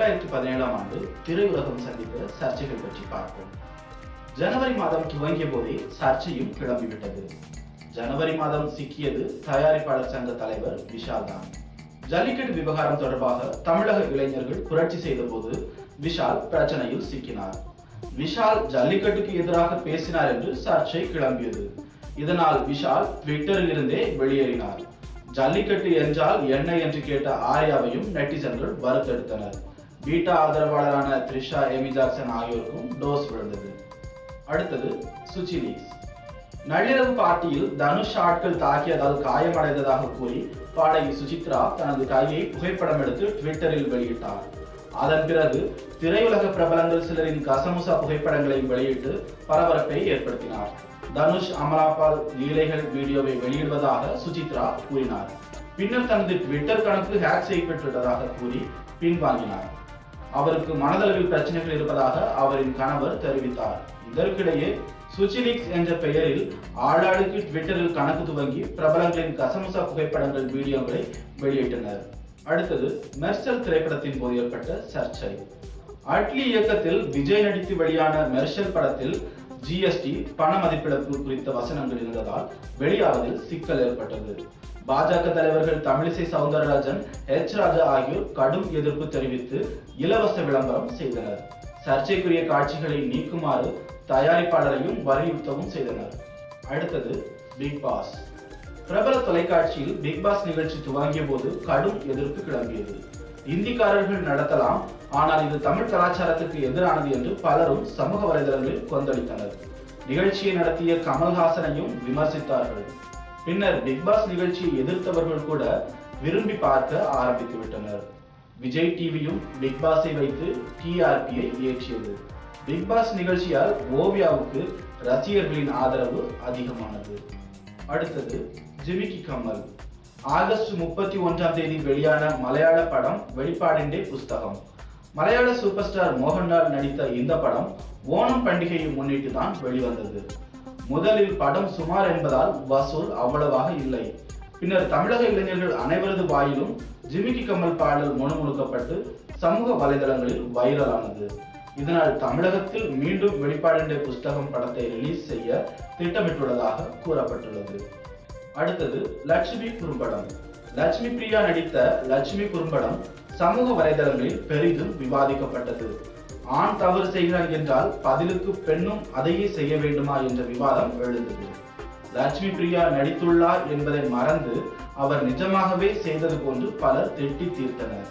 இரண்டாயிரத்தி பதினேழாம் ஆண்டு திரையுலகம் சந்தித்த சர்ச்சைகள் பற்றி பார்ப்போம் ஜனவரி மாதம் துவங்கிய போதே சர்ச்சையும் கிளம்பிவிட்டது ஜனவரி மாதம் சிக்கியது தயாரிப்பாளர் சங்க தலைவர் விஷால் தான் ஜல்லிக்கட்டு விவகாரம் தொடர்பாக தமிழக இளைஞர்கள் புரட்சி செய்த போது விஷால் பிரச்சனையில் சிக்கினார் விஷால் ஜல்லிக்கட்டுக்கு எதிராக பேசினார் என்று சர்ச்சை கிளம்பியது இதனால் விஷால் ட்விட்டரில் இருந்தே வெளியேறினார் ஜல்லிக்கட்டு என்றால் என்ன என்று கேட்ட ஆர்யாவையும் நெட்டிசன்கள் வருத்தெடுத்தனர் பீட்டா ஆதரவாளரான த்ரிஷா எமி ஜாக்சன் ஆகியோருக்கும் டோஸ் விழுந்தது அடுத்தது சுச்சி லீக்ஸ் நள்ளிரவு பார்ட்டியில் தனுஷ் ஆட்கள் தாக்கியதால் காயமடைந்ததாக கூறி பாடகி சுசித்ரா தனது கையை புகைப்படம் எடுத்து ட்விட்டரில் வெளியிட்டார் அதன் பிறகு திரையுலக பிரபலங்கள் சிலரின் கசமுசா புகைப்படங்களை வெளியிட்டு பரபரப்பை ஏற்படுத்தினார் தனுஷ் அமலாபால் லீலைகள் வீடியோவை வெளியிடுவதாக சுசித்ரா கூறினார் பின்னர் தனது ட்விட்டர் கணக்கு ஹேக் செய்யப்பட்டுள்ளதாக கூறி பின்வாங்கினார் அவருக்கு மனதளவில் பிரச்சனைகள் இருப்பதாக அவரின் கணவர் தெரிவித்தார் இதற்கிடையே சுச்சிலிக்ஸ் என்ற பெயரில் ஆளாளுக்கு ட்விட்டரில் கணக்கு துவங்கி பிரபலங்களின் கசமுசா புகைப்படங்கள் வீடியோக்களை வெளியிட்டனர் அடுத்தது மெர்சல் திரைப்படத்தின் போது ஏற்பட்ட சர்ச்சை அட்லி இயக்கத்தில் விஜய் நடித்து வெளியான மெர்சல் படத்தில் ஜிஎஸ்டி பண மதிப்பிழப்பு குறித்த வசனங்கள் இருந்ததால் வெளியாவதில் சிக்கல் ஏற்பட்டது பாஜக தலைவர்கள் தமிழிசை சவுந்தரராஜன் எச் ராஜா ஆகியோர் கடும் எதிர்ப்பு தெரிவித்து இலவச விளம்பரம் செய்தனர் சர்ச்சைக்குரிய காட்சிகளை நீக்குமாறு தயாரிப்பாளரையும் வலியுறுத்தவும் செய்தனர் அடுத்தது பிக் பாஸ் பிரபல தொலைக்காட்சியில் பிக் பாஸ் நிகழ்ச்சி துவங்கிய போது கடும் எதிர்ப்பு கிளம்பியது இந்திக்காரர்கள் நடத்தலாம் ஆனால் இது தமிழ் கலாச்சாரத்துக்கு எதிரானது என்று பலரும் சமூக வலைதளங்களில் கொந்தளித்தனர் நிகழ்ச்சியை நடத்திய கமல்ஹாசனையும் விமர்சித்தார்கள் பின்னர் பிக் பாஸ் நிகழ்ச்சியை எதிர்த்தவர்கள் கூட விரும்பி பார்க்க ஆரம்பித்து விட்டனர் விஜய் டிவியும் பிக் பாஸை வைத்து டிஆர்பியை ஏற்றியது பிக் பாஸ் நிகழ்ச்சியால் ஓவியாவுக்கு ரசிகர்களின் ஆதரவு அதிகமானது அடுத்தது ஜிமிக்கி கமல் ஆகஸ்ட் முப்பத்தி ஒன்றாம் தேதி வெளியான மலையாள படம் வெளிப்பாடின்றே புஸ்தகம் மலையாள சூப்பர் ஸ்டார் மோகன்லால் நடித்த இந்த படம் ஓணம் பண்டிகையை முன்னிட்டு தான் வெளிவந்தது முதலில் படம் சுமார் என்பதால் வசூல் அவ்வளவாக இல்லை பின்னர் தமிழக இளைஞர்கள் அனைவரது வாயிலும் ஜிமிக்கி கமல் பாடல் முணுமுணுக்கப்பட்டு சமூக வலைதளங்களில் வைரலானது இதனால் தமிழகத்தில் மீண்டும் வெளிப்பாடின்ற புஸ்தகம் படத்தை ரிலீஸ் செய்ய திட்டமிட்டுள்ளதாக கூறப்பட்டுள்ளது அடுத்தது லட்சுமி குறும்படம் லட்சுமி பிரியா நடித்த லட்சுமி குறும்படம் சமூக வலைதளங்களில் பெரிதும் விவாதிக்கப்பட்டது ஆண் தவறு செய்கிறான் என்றால் பதிலுக்கு பெண்ணும் அதையே செய்ய வேண்டுமா என்ற விவாதம் எழுந்தது லட்சுமி பிரியா நடித்துள்ளார் என்பதை மறந்து அவர் நிஜமாகவே செய்தது போன்று பலர் திட்டி தீர்த்தனர்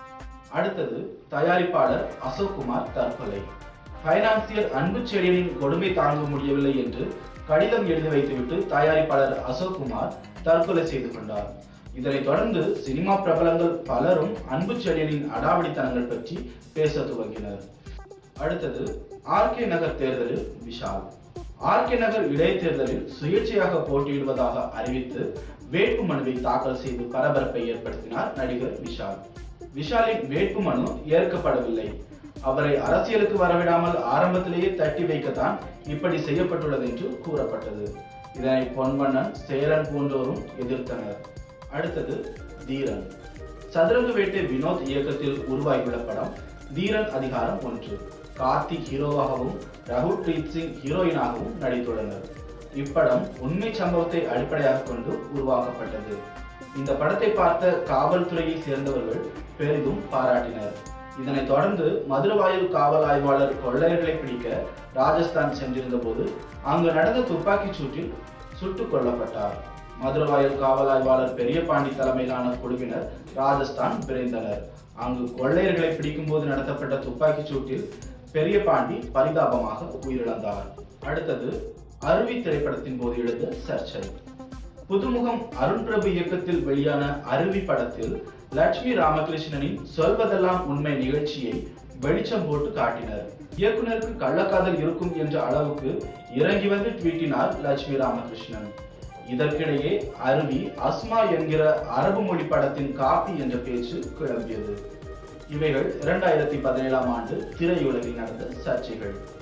அடுத்தது தயாரிப்பாளர் அசோக்குமார் தற்கொலை பைனான்சியர் அன்பு செழியனின் கொடுமை தாங்க முடியவில்லை என்று கடிதம் எழுதி வைத்துவிட்டு தயாரிப்பாளர் அசோக்குமார் தற்கொலை செய்து கொண்டார் இதனைத் தொடர்ந்து சினிமா பிரபலங்கள் பலரும் அன்பு செழியனின் அடாவடித்தனங்கள் பற்றி பேச துவங்கினர் அடுத்தது ஆர்கே நகர் தேர்தலில் விஷால் ஆர்கே நகர் இடைத்தேர்தலில் சுயேட்சையாக போட்டியிடுவதாக அறிவித்து வேட்பு மனுவை தாக்கல் செய்து பரபரப்பை ஏற்படுத்தினார் நடிகர் விஷால் விஷாலின் வேட்புமனு ஏற்கப்படவில்லை அவரை அரசியலுக்கு வரவிடாமல் ஆரம்பத்திலேயே தட்டி வைக்கத்தான் இப்படி செய்யப்பட்டுள்ளது என்று கூறப்பட்டது இதனை பொன்வண்ணன் சேரன் போன்றோரும் எதிர்த்தனர் அடுத்தது தீரன் சதுரங்க வேட்டை வினோத் இயக்கத்தில் உருவாகியுள்ள படம் தீரன் அதிகாரம் ஒன்று கார்த்திக் ஹீரோவாகவும் ரகுல் பிரீத் சிங் ஹீரோயினாகவும் நடித்துள்ளனர் இப்படம் உண்மை சம்பவத்தை அடிப்படையாக கொண்டு உருவாக்கப்பட்டது இந்த படத்தை பார்த்த காவல்துறையை சேர்ந்தவர்கள் பெரிதும் பாராட்டினர் இதனைத் தொடர்ந்து மதுரவாயில் காவல் ஆய்வாளர் கொள்ளையர்களை பிடிக்க ராஜஸ்தான் சென்றிருந்த போது அங்கு நடந்த துப்பாக்கிச் சூட்டில் சுட்டுக் கொல்லப்பட்டார் மதுரவாயில் காவல் ஆய்வாளர் பெரியபாண்டி தலைமையிலான குழுவினர் ராஜஸ்தான் விரைந்தனர் அங்கு கொள்ளையர்களை பிடிக்கும் போது நடத்தப்பட்ட துப்பாக்கிச் சூட்டில் பெரியபாண்டி பரிதாபமாக உயிரிழந்தார் அடுத்தது அருவி திரைப்படத்தின் போது எழுந்த சர்ச்சை புதுமுகம் அருண் பிரபு இயக்கத்தில் வெளியான அருவி படத்தில் லட்சுமி ராமகிருஷ்ணனின் சொல்வதெல்லாம் உண்மை நிகழ்ச்சியை வெளிச்சம் போட்டு காட்டினர் இயக்குனருக்கு கள்ளக்காதல் இருக்கும் என்ற அளவுக்கு இறங்கி வந்து ட்வீட்டினார் லட்சுமி ராமகிருஷ்ணன் இதற்கிடையே அருவி அஸ்மா என்கிற அரபு மொழி படத்தின் காப்பி என்ற பேச்சு கிளம்பியது இவைகள் இரண்டாயிரத்தி பதினேழாம் ஆண்டு திரையுலகில் நடந்த சர்ச்சைகள்